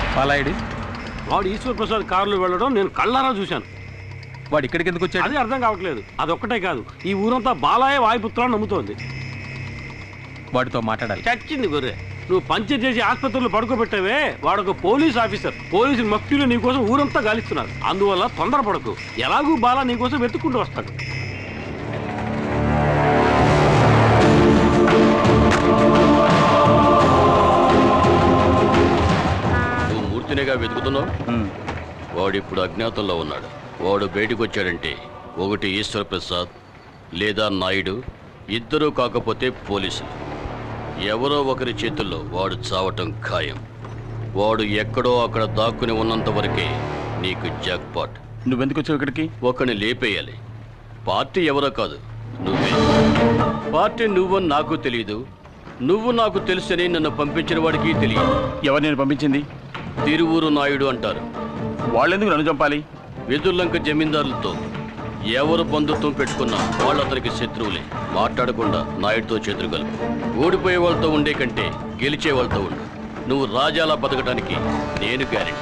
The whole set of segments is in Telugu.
పాలాయుడి వాడు ఈశ్వర్ ప్రసాద్ కారులో వెళ్ళడం నేను కళ్ళారా చూశాను వాడు ఇక్కడికి ఎందుకు వచ్చాడు అది అర్థం కావట్లేదు అదొక్కటే కాదు ఈ ఊరంతా బాలాయ వాయుపుత్రాన్ని నమ్ముతోంది వాడితో మాట్లాడాలి చచ్చింది గొర్రె నువ్వు పంచర్ చేసి ఆసుపత్రిలో పడుకోబెట్టావే వాడొక పోలీస్ ఆఫీసర్ పోలీసు మఫ్టీలో నీకోసం ఊరంతా గాలిస్తున్నారు అందువల్ల తొందరపడకు ఎలాగూ బాలా నీకోసం వెతుక్కుంటూ వస్తాడు నువ్వు మూర్తినిగా వెతుకుతున్నావు వాడు ఇప్పుడు అజ్ఞాతంలో ఉన్నాడు వాడు బయటకు వచ్చాడంటే ఒకటి ఈశ్వర ప్రసాద్ లేదా నాయుడు ఇద్దరూ కాకపోతే పోలీసులు ఎవరో ఒకరి చేతుల్లో వాడు చావటం ఖాయం వాడు ఎక్కడో అక్కడ దాక్కుని ఉన్నంత వరకే నీకు జాక్పాట్ నువ్వెందుకు వచ్చావు ఇక్కడికి ఒకని లేపేయాలి పార్టీ ఎవరో కాదు నువ్వే పార్టీ నువ్వని నాకు తెలియదు నువ్వు నాకు తెలుసని నన్ను పంపించిన వాడికి తెలియదు ఎవరు నేను పంపించింది తిరువూరు నాయుడు అంటారు వాళ్ళెందుకు నన్ను చంపాలి వెదుర్లంక జమీందారులతో ఎవరు బంధుత్వం పెట్టుకున్నా వాళ్ళు అతనికి శత్రువులే మాట్లాడకుండా నాయుడుతో చేతులు కలుపు ఓడిపోయే వాళ్ళతో ఉండే కంటే గెలిచే వాళ్ళతో ఉండు నువ్వు రాజాలా బతకడానికి నేను గ్యారెంటీ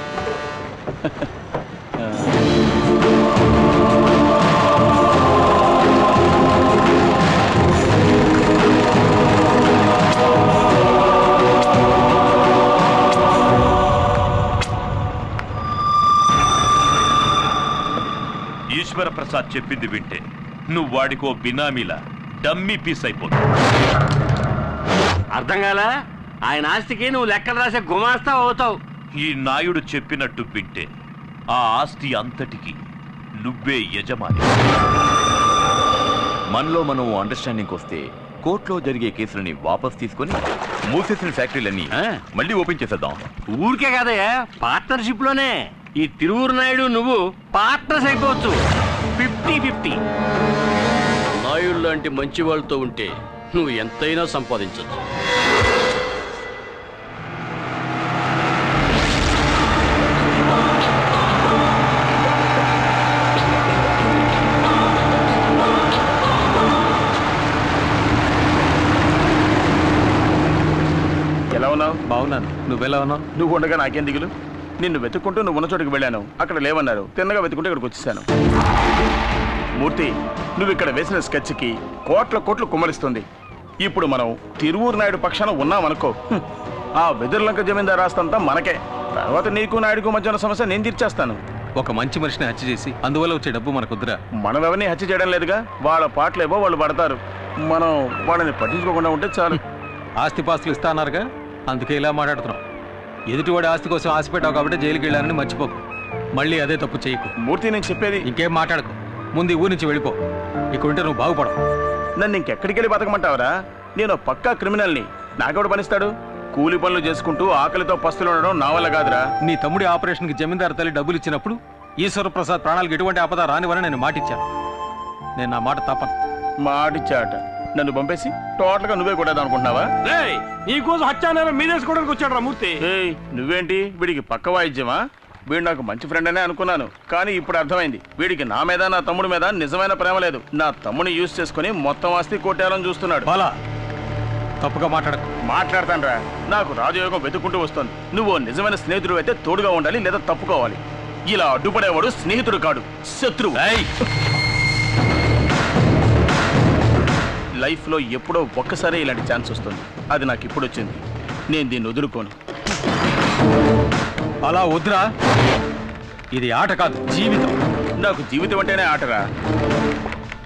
ఈశ్వర ప్రసాద్ చెప్పింది వింటే నువ్వు వాడికో బినామీలా డమ్మీ పీస్ అయిపోతావు అర్థం కాలా ఆయన ఆస్తికి నువ్వు లెక్కలు రాసే గుమాస్తా అవుతావు ఈ నాయుడు చెప్పినట్టు వింటే ఆ ఆస్తి అంతటికి నువ్వే యజమాని మనలో మనం అండర్స్టాండింగ్ వస్తే కోర్టులో జరిగే కేసులని వాపస్ తీసుకొని మూసేసిన ఫ్యాక్టరీలన్నీ మళ్ళీ ఓపెన్ చేసేద్దాం ఊరికే కాదయ్యా పార్ట్నర్షిప్ లోనే ఈ తిరువురు నాయుడు నువ్వు పార్ట్నర్స్ అయిపోవచ్చు ఫిఫ్టీ ఫిఫ్టీ నాయుడు లాంటి మంచి వాళ్ళతో ఉంటే నువ్వు ఎంతైనా సంపాదించవచ్చు ఎలా ఉన్నావు బాగున్నాను నువ్వెలా ఉన్నావు నువ్వు ఉండగా నాకేం దిగులు నిన్ను వెతుక్కుంటూ నువ్వు ఉన్న చోటుకి వెళ్ళాను అక్కడ లేవన్నారు తిన్నగా వెతుకుంటూ ఇక్కడికి వచ్చేసాను మూర్తి నువ్వు ఇక్కడ వేసిన స్కెచ్కి కోట్ల కోట్లు కుమ్మరిస్తుంది ఇప్పుడు మనం తిరువూరు నాయుడు పక్షాన ఉన్నామనుకో హ్మ్. ఆ వెదుర్లంక జమీందార్ రాస్తంతా మనకే తర్వాత నీకు నాయుడుకు మధ్య ఉన్న సమస్య నేను తీర్చేస్తాను ఒక మంచి మనిషిని హత్య చేసి అందువల్ల వచ్చే డబ్బు మనకొద్దురా మనం ఎవరిని హత్య చేయడం లేదుగా వాళ్ళ పాటలేవో వాళ్ళు పడతారు మనం వాళ్ళని పట్టించుకోకుండా ఉంటే చాలు ఆస్తిపాస్తులు ఇస్తా అన్నారుగా అందుకే ఇలా మాట్లాడుతున్నాం ఎదుటివాడి ఆస్తి కోసం ఆశ పెట్టావు కాబట్టి జైలుకి వెళ్ళానని మర్చిపోకు మళ్ళీ అదే తప్పు చేయకు మూర్తి నేను చెప్పేది ఇంకేం మాట్లాడకు ముందు ఈ ఊరి నుంచి వెళ్ళిపో ఇక్కడ ఉంటే నువ్వు బాగుపడవు నన్ను ఇంకెక్కడికి వెళ్ళి బతకమంటావరా నేను పక్కా క్రిమినల్ని నాకెవడు పనిస్తాడు కూలి పనులు చేసుకుంటూ ఆకలితో పస్తులు ఉండడం నా వల్ల కాదురా నీ తమ్ముడి ఆపరేషన్కి జమీందారు తల్లి డబ్బులు ఇచ్చినప్పుడు ఈశ్వర ప్రసాద్ ప్రాణాలకు ఎటువంటి ఆపద రానివని నేను మాటిచ్చాను నేను నా మాట తప్పను మాటిచ్చాట నన్ను పంపేసి టోటల్గా నువ్వే కొట్టేద్దాం అనుకుంటున్నావా రేయ్ నీకోసం హత్యానేరం మీదేసుకోవడానికి వచ్చాడు రా మూర్తి ఏయ్ నువ్వేంటి వీడికి పక్క వాయిద్యమా వీడు నాకు మంచి ఫ్రెండ్ అనే అనుకున్నాను కానీ ఇప్పుడు అర్థమైంది వీడికి నా మీద నా తమ్ముడి మీద నిజమైన ప్రేమ లేదు నా తమ్ముని యూజ్ చేసుకుని మొత్తం ఆస్తి కొట్టేయాలని చూస్తున్నాడు బాలా తప్పుగా మాట్లాడకు మాట్లాడతానురా నాకు రాజయోగం వెతుక్కుంటూ వస్తుంది నువ్వు ఓ నిజమైన స్నేహితుడు అయితే తోడుగా ఉండాలి లేదా తప్పుకోవాలి ఇలా అడ్డుపడేవాడు స్నేహితుడు కాడు శత్రువు లైఫ్లో ఎప్పుడో ఒక్కసారి ఇలాంటి ఛాన్స్ వస్తుంది అది నాకు ఇప్పుడు వచ్చింది నేను దీన్ని వదులుకోను అలా వద్దురా ఇది ఆట కాదు జీవితం నాకు జీవితం అంటేనే ఆటరా